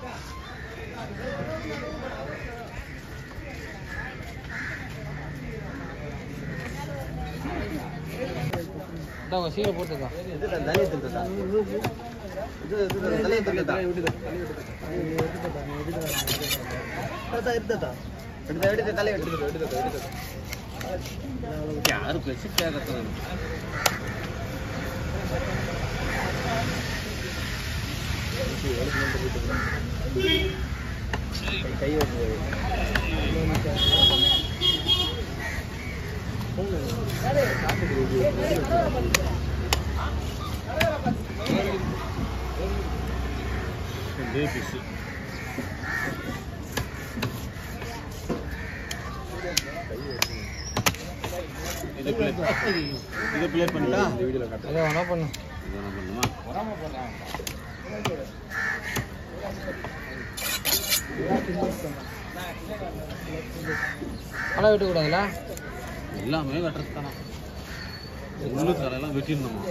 இந்தாங்க சீரை போட்டுக்கா தலையை தின்னுதா இது இது தலையை தின்னுதா எடுத்தா எடுத்தா எடுத்தா எடுத்து தலையை எடுத்து எடுத்து எடுத்து யாரு பேச்சு கேட்கறது கை வந்து இது play இது play பண்ணிட்டா அதை வேணா பண்ணு இது என்ன பண்ணுமா களை வெட்டக்கூடாதுல்ல எல்லாமே வெட்டுறது தானே உள்ளு தலையெல்லாம் வெட்டிடணுமா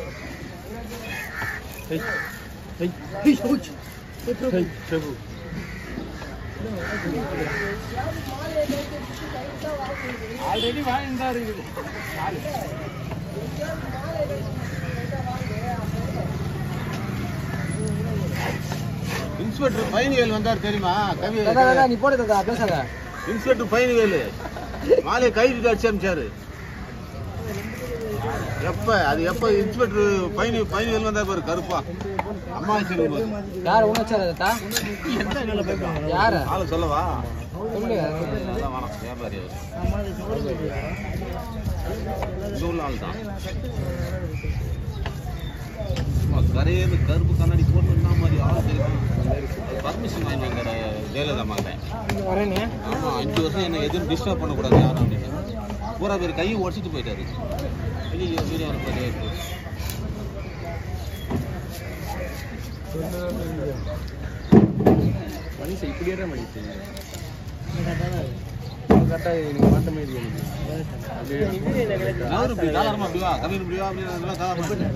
ஆல்ரெடி வாங்கிட்டு தான் இருக்குது இன்ஸ்பெக்டர் பயணிவேல் வந்தார் தெரியுமா கவி தாத்தா தாத்தா நீ போடு தாத்தா பேசாத இன்ஸ்பெக்டர் பயணிவேல் மாலையை கைது அடிச்சு அமிச்சாரு எப்ப அது எப்ப இன்ஸ்பெக்டர் பயணி பயணிவேல் வந்தார் பாரு கருப்பா அம்மா சொல்லும் போது யார் உணர்ச்சார தாத்தா எந்த நிலை பேப்பா யாரு ஆளு சொல்லவா சொல்லு அதான் வேணாம் வியாபாரி அவர் இங்க உள்ள ஆள் தான் சும்மா கரையேன்னு கருப்பு கண்ணாடி போட்டுருந்தா மாதிரி ஆள் தெரியும் பர்மிஷன் வாங்கி வந்தார ஜெயலலிதா மகன் வரேனே ஆமா அஞ்சு வருஷம் என்ன எதுவும் டிஸ்டர்ப் பண்ணக்கூடாது யாரும் அப்படின்னு பூரா பேர் கையை உடச்சிட்டு போயிட்டாரு ஐயோ வீடியோவில் பதிவு இருக்கு. மனுஷன் இப்படியே மனுஷன் கரெக்டாக எனக்கு மாட்ட மாதிரி நகரு இப்படி தாராளமா அப்படி வா கவின் இப்படி வா அப்படின்னு நல்லா தாராளமா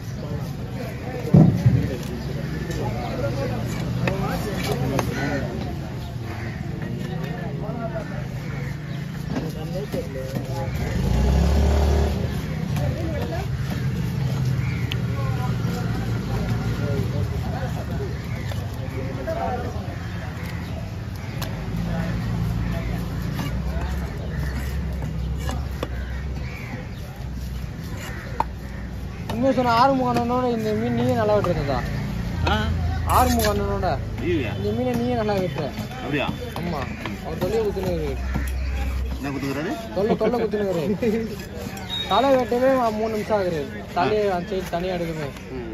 உண்மையை சொன்ன ஆறுமுக அண்ணனோட இந்த மீன் நீயே நல்லா வெட்டுறதா ஆ ஆறுமுக அண்ணனோட ஐயா இந்த மீனை நீயே நல்லா வெட்டுற அப்படியா ஆமா அவர் தொல்லையை குத்துனுரு என்ன குத்துக்கிறாரு தொல்லை தொல்லை குத்துனுரு தலை வெட்டவே ம- மூணு நிமிஷம் ஆகுது தலையை அந்த சைடு தனியாக எடுக்கவே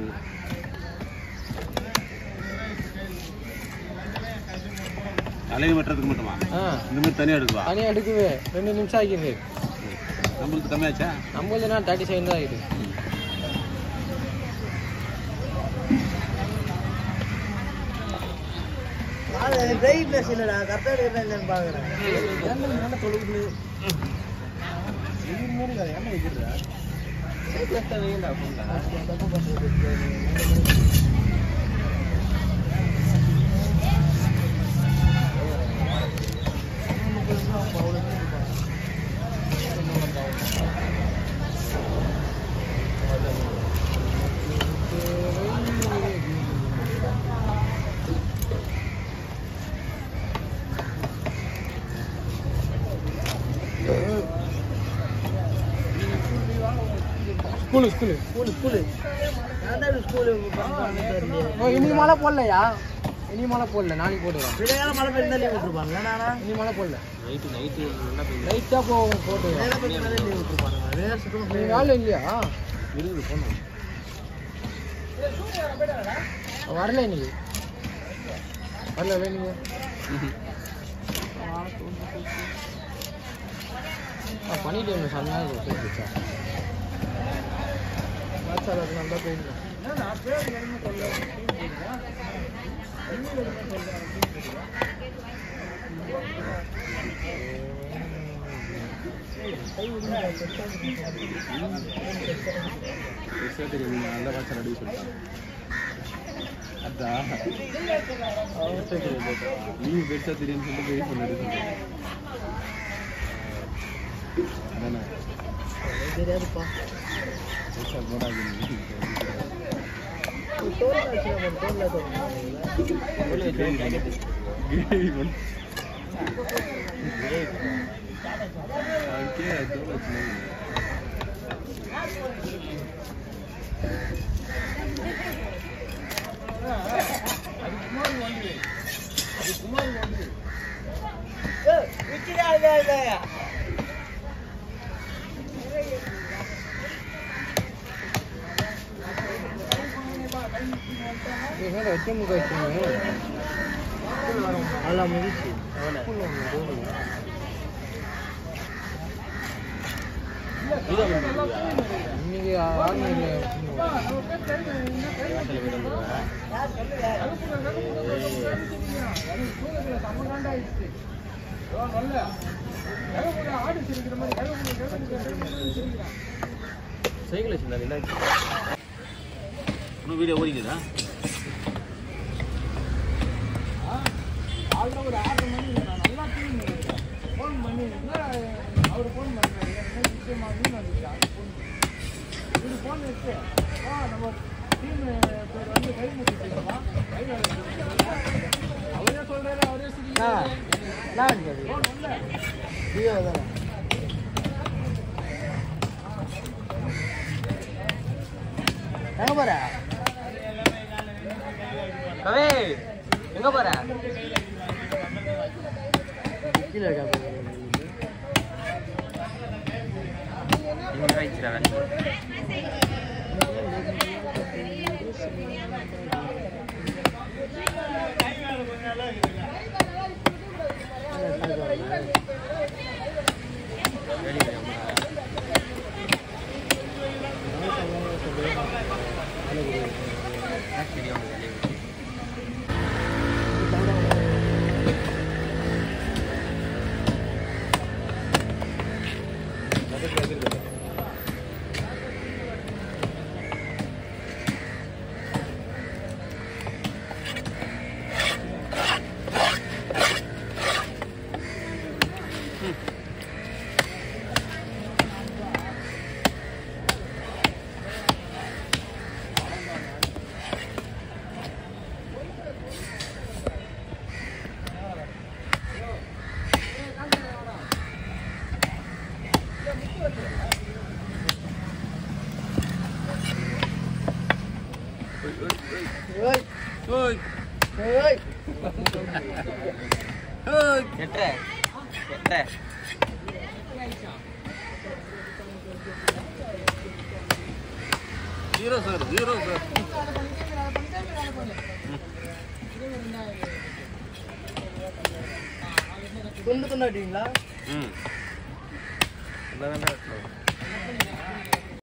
தலையை வெட்டுறதுக்கு மட்டுமா ஆ இந்த மாதிரி தனியாக எடுக்குவா தனியாக எடுக்கவே ரெண்டு நிமிஷம் ஆகிடுது நம்மளுக்கு கம்மியாச்சா நம்மளது நான் தேர்ட்டி செகண்ட் தான் ஆகிடுது பிரைட்னஸ் இல்லடா கரெக்டாக இருக்கா இல்லைன்னு பார்க்குறேன் ஸ்கூலு ஸ்கூலு ஸ்கூலு ஸ்கூலு நான் தான் ஸ்கூலு ஓ இன்னைக்கு மழை போடலையா இன்னைக்கு மழை போடல நாளைக்கு போட்டுக்கிறேன் விடையால மழை பெய்யுந்தா லீவ் விட்டுருப்பாங்க நானா இன்னைக்கு மழை போடல நைட்டு நைட்டு நல்லா பெய்யும் லைட்டாக போகும் போட்டுக்கிறேன் வேலை பெய்யுந்தாலே லீவ் விட்டுருப்பாங்க வேலை சுத்தமாக நீ வேலை இல்லையா இருக்குது போனோம் வரல இன்னைக்கு வரல நீங்க பண்ணிட்டு இருந்தேன் செம்மையாக இருக்கும் பேசிச்சா வாட்ஸ்அப் அது நல்லா போயிருந்தேன் நல்லா வாட்ஸ்அப் ரெடி சொல்லிட்டாங்க பெருசா நீங்க பெருசா தெரியும் சொல்லி பெரிய சொன்னது அதானே தெரியாதுப்பா பெருசா போடாது தோல் ஆச்சுன்னா தோல்ல கிரேவி பண்ணு அதுக்கே தோல் வச்சு வச்சு முக வச்சுங்க நல்லா முடிச்சு இன்னைக்கு ஆர்மியில் சைக்கிள் வச்சுருந்தாங்க இன்னும் வீடியோ ஓடிக்குதா ஒரு ஆறு மணி நான் நல்லா தூங்கி ஃபோன் பண்ணி அவர் ஃபோன் பண்ணுறாரு என்ன விஷயமா வந்துட்டான் இது ஃபோன் வச்சு ஆ நம்ம டீம் பேர் வந்து கை முடிச்சிருக்கோமா கை அவரே சொல்றாரு அவரே சிரிக்கிறாரு ஃபோன் வரல ஜியோ தானே எங்க போற கவே எங்க போற கீழே ஓய் ஓய் ஓய் ஓய் எட்ட எட்ட ஜீரோ சார் ஜீரோ சார் துண்டு துண்டாட்டிங்களா ம் நல்லா தானே